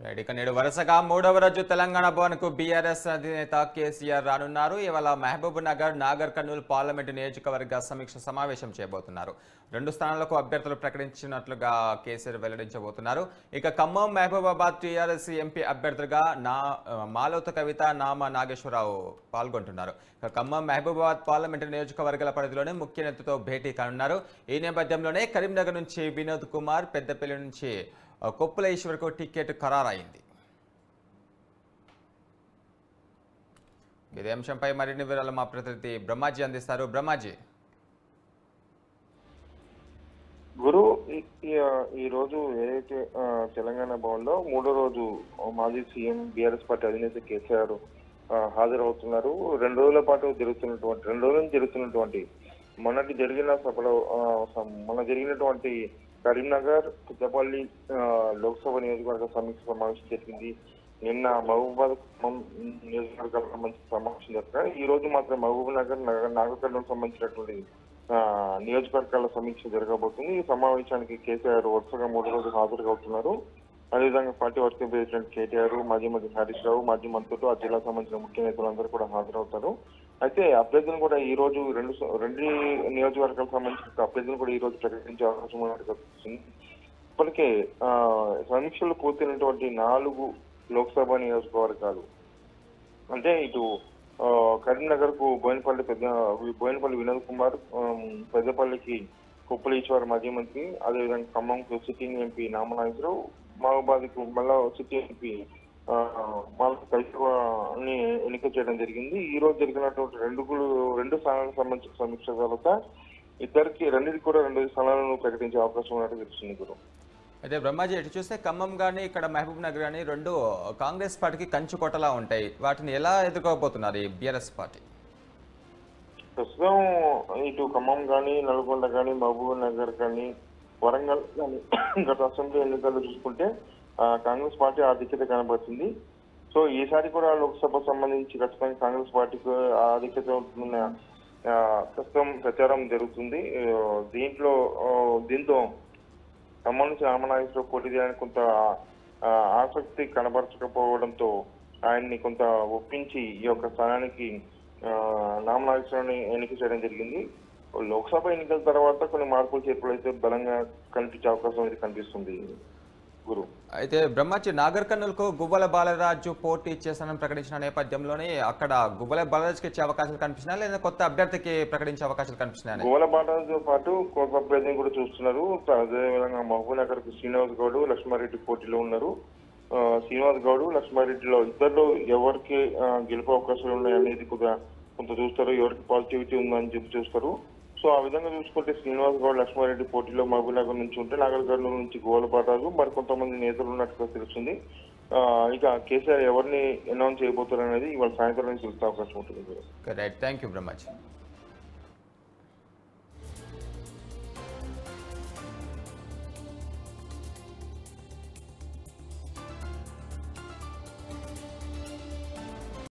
right ఇక నేడు వరుసగా మూడవ రోజు తెలంగాణ భవన్కు బీఆర్ఎస్ అధినేత కేసీఆర్ రానున్నారు ఇవాళ Mahabubnagar Nagarkurnool parliament నియోజకవర్గ సమీక్ష సమావేశం చేయబోతున్నారు రెండు స్థానాలకు అభ్యర్థులు ప్రకటించినట్లుగా కేసీఆర్ వెల్లడించబోతున్నారు ఇక ఖమ్మం మహబూబాబాద్ టీఆర్ఎస్ ఎంపీ అభ్యర్థులుగా నా మాలోత కవిత నామ నాగేశ్వరరావు పాల్గొంటున్నారు ఇక ఖమ్మం మహబూబాబాద్ పార్లమెంటు నియోజకవర్గాల పరిధిలోనే ముఖ్య నేతతో భేటీ కానున్నారు ఈ నేపథ్యంలోనే కరీంనగర్ నుంచి వినోద్ కుమార్ పెద్దపల్లి నుంచి ఆ, కొప్పుల ఈశ్వర్కు టికెట్ ఖరారైంది ఇదే అంశంపై మరిన్ని వివరాలు మా ప్రతినిధి బ్రహ్మాజీ అందిస్తారు బ్రహ్మాజీ గురు ఈ- ఈ- ఈ రోజు ఏదైతే ఆ, తెలంగాణ భవన్ లో మూడో రోజు మాజీ సీఎం బీఆర్ఎస్ పార్టీ అధినేత కేసీఆర్ ఆ, హాజరవుతున్నారు రెండు రోజుల పాటు జరుగుతున్నటువంటి రెండు రోజుల నుంచి జరుగుతున్నటువంటి మొన్నటి జరిగిన సభలో ఆ, సం- మొన్న జరిగినటువంటి కరీంనగర్ పెద్దపల్లి ఆ, లోక్సభ నియోజకవర్గ సమీక్ష సమావేశం జరిగింది నిన్న మహబూబాద్ ఖమ్మం నియోజకవర్గాలకు సంబంధించిన సమావేశం జరగగా ఈ రోజు మాత్రం మహబూబ్ నగర్ నగ- నాగర్కర్నూలు సంబంధించినటువంటి ఆ, నియోజకవర్గాల సమీక్ష జరగబోతుంది ఈ సమావేశానికి కేసీఆర్ వరుసగా మూడు రోజులు హాజరు అవుతున్నారు అదేవిధంగా పార్టీ వర్కింగ్ ప్రెసిడెంట్ కేటీఆర్ మాజీ మంత్రి హరీష్ రావు మాజీ మంత్రులు ఆ జిల్లా సంబంధించిన ముఖ్య నేతలందరూ కూడా హాజరవుతారు అయితే అభ్యర్థులను కూడా ఈ రోజు రెండు స- రెండు నియోజకవర్గాలకు సంబంధించిన అభ్యర్థులను కూడా ఈ రోజు ప్రకటించే అవకాశం ఉన్నట్టు కనిపిస్తుంది ఇప్పటికే ఆ, సమీక్షలు పూర్తయినటువంటి నాలుగు లోక్సభ నియోజకవర్గాలు అంటే ఇటు ఆ, కరీంనగర్ కు బోయినపల్లి పెద్ద బోయినపల్లి వినోద్ కుమార్ ఆమ్, పెద్దపల్లికి కుప్పల ఈశ్వర్ మాజీ మంత్రి అదేవిధంగా ఖమ్మంకు సిట్టింగ్ ఎంపీ నామనాగేశ్వరరావు మహబూబాద్ కు మళ్ళా సిట్టింగ్ ఎంపీ ని ఎన్నిక చేయడం జరిగింది ఈ రోజు జరిగినటువంటి రెండు గులు- రెండు స్థానాలకు సంబంధించిన సమీక్ష తర్వాత ఇద్దరికి రెండింటికి కూడా రెండు స్థానాలను ప్రకటించే అవకాశం ఉన్నట్టు తెలుస్తుంది గురు అయితే బ్రహ్మాజీ ఇటు చూస్తే ఖమ్మం కానీ ఇక్కడ మహబూబ్ నగర్ కానీ రెండు కాంగ్రెస్ పార్టీకి కంచుకోటలా ఉంటాయి వాటిని ఎలా ఎదుర్కోబోతున్నారు ఈ బీఆర్ఎస్ పార్టీ ప్రస్తుతం ఇటు ఖమ్మం కానీ నల్గొండ కానీ మహబూబ్ నగర్ కానీ వరంగల్ కానీ గత అసెంబ్లీ ఎన్నికల్లో చూసుకుంటే ఆ, కాంగ్రెస్ పార్టీ ఆధిక్యత కనబడుతుంది సో ఈసారి కూడా లోక్సభ సంబంధించి ఖచ్చితంగా కాంగ్రెస్ పార్టీకి ఆధిక్యత ఉంటుందన్న ఆ, ప్రస్తుతం ప్రచారం జరుగుతుంది ఆ, దీంట్లో ఆ, దీంతో ఖమ్మం నుంచి రామనాగేశ్వరరావు పోటీ చేయడానికి కొంత ఆ, ఆసక్తి కనబరచకపోవడంతో ఆయన్ని కొంత ఒప్పించి ఈ యొక్క స్థానానికి ఆ, నామనాగేశ్వరరావుని ఎన్నిక చేయడం జరిగింది లోక్సభ ఎన్నికల తర్వాత కొన్ని మార్పులు చేర్పులు అయితే బలంగా కనిపించే అవకాశం అయితే కనిపిస్తుంది గురు అయితే బ్రహ్మాజీ నాగర్ కర్నూలుకు గువ్వల బాలరాజు పోటీ చేస్తానని ప్రకటించిన నేపథ్యంలోనే అక్కడ గువ్వల బాలరాజుకి ఇచ్చే అవకాశాలు కనిపిస్తున్నాయి లేదా కొత్త అభ్యర్థికి ప్రకటించే అవకాశాలు కనిపిస్తున్నాయి గోల బాటతో పాటు కొత్త అభ్యర్థిని కూడా చూస్తున్నారు అదేవిధంగా మహబూబ్ నగర్ కు శ్రీనివాస్ గౌడ్ లక్ష్మారెడ్డి పోటీలో ఉన్నారు ఆ, శ్రీనివాస్ గౌడ్ లక్ష్మారెడ్డిలో ఇద్దరు ఎవరికి ఆ, గెలుపు అవకాశాలు ఉన్నాయి అనేది కూడా కొంత చూస్తారు ఎవరికి పాజిటివిటీ ఉందని చెప్పి చూస్తారు సో ఆ విధంగా చూసుకుంటే శ్రీనివాస్ గౌడ్ లక్ష్మారెడ్డి పోటీలో మహబూబ్ నగర్ నుంచి ఉంటే నాగర్ కర్నూలు నుంచి గోలపాటాలు మరి కొంతమంది నేతలు ఉన్నట్టుగా తెలుస్తుంది ఆ, ఇక కేసీఆర్ ఎవరిని అనౌన్స్ చేయబోతారు అనేది ఇవాళ సాయంత్రం నుంచి తెలిసే అవకాశం ఉంటుంది రైట్ థ్యాంక్ యూ బ్రహ్మాజీ